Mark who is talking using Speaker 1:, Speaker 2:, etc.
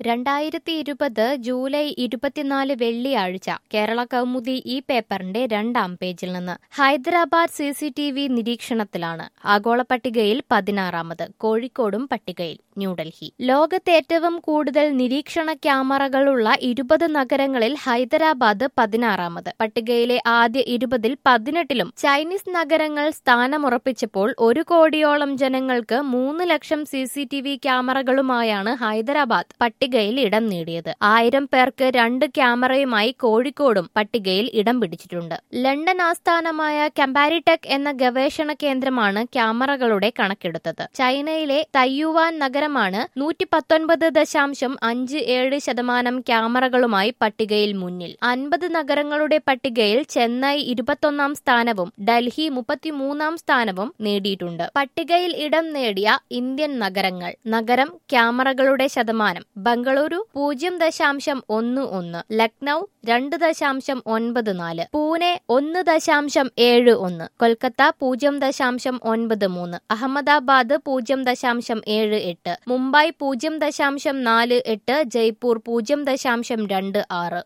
Speaker 1: രണ്ടായിരത്തി ഇരുപത് ജൂലൈ ഇരുപത്തിനാല് വെള്ളിയാഴ്ച കേരള കൗമുദി ഈ പേപ്പറിന്റെ രണ്ടാം പേജിൽ നിന്ന് Hyderabad C C T V നിരീക്ഷണത്തിലാണ് ആഗോള പട്ടികയിൽ പതിനാറാമത് കോഴിക്കോടും പട്ടികയിൽ ന്യൂഡൽഹി ലോകത്ത് ഏറ്റവും കൂടുതൽ നിരീക്ഷണ ക്യാമറകളുള്ള ഇരുപത് നഗരങ്ങളിൽ ഹൈദരാബാദ് പതിനാറാമത് പട്ടികയിലെ ആദ്യ ഇരുപതിൽ പതിനെട്ടിലും ചൈനീസ് നഗരങ്ങൾ സ്ഥാനമുറപ്പിച്ചപ്പോൾ ഒരു കോടിയോളം ജനങ്ങൾക്ക് മൂന്ന് ലക്ഷം സി സി ടി വി ക്യാമറകളുമായാണ് ഹൈദരാബാദ് പട്ടികയിൽ ഇടം നേടിയത് ആയിരം പേർക്ക് രണ്ട് ക്യാമറയുമായി കോഴിക്കോടും പട്ടികയിൽ ഇടം പിടിച്ചിട്ടുണ്ട് ലണ്ടൻ ആസ്ഥാനമായ കമ്പാരിടെക് എന്ന ഗവേഷണ കേന്ദ്രമാണ് ക്യാമറകളുടെ കണക്കെടുത്തത് ചൈനയിലെ തയ്യുവാൻ നഗരമാണ് നൂറ്റി പത്തൊൻപത് ദശാംശം അഞ്ച് ഏഴ് ശതമാനം ക്യാമറകളുമായി പട്ടികയിൽ മുന്നിൽ അൻപത് നഗരങ്ങളുടെ പട്ടികയിൽ ചെന്നൈ ഇരുപത്തൊന്നാം സ്ഥാനവും ഡൽഹി മുപ്പത്തിമൂന്നാം സ്ഥാനവും നേടിയിട്ടുണ്ട് പട്ടികയിൽ ഇടം നേടിയ ഇന്ത്യൻ നഗരങ്ങൾ നഗരം ക്യാമറകളുടെ ശതമാനം ബംഗളൂരു പൂജ്യം ദശാംശം ഒന്ന് ഒന്ന് ലക്നൌ രണ്ട് ദശാംശം ഒൻപത് നാല് പൂനെ ഒന്ന് ദശാംശം ഏഴ് ഒന്ന് കൊൽക്കത്ത പൂജ്യം ദശാംശം ഒൻപത് മൂന്ന് അഹമ്മദാബാദ് പൂജ്യം ദശാംശം ഏഴ് എട്ട് മുംബൈ പൂജ്യം ദശാംശം നാല് എട്ട് ജയ്പൂർ പൂജ്യം ദശാംശം രണ്ട് ആറ്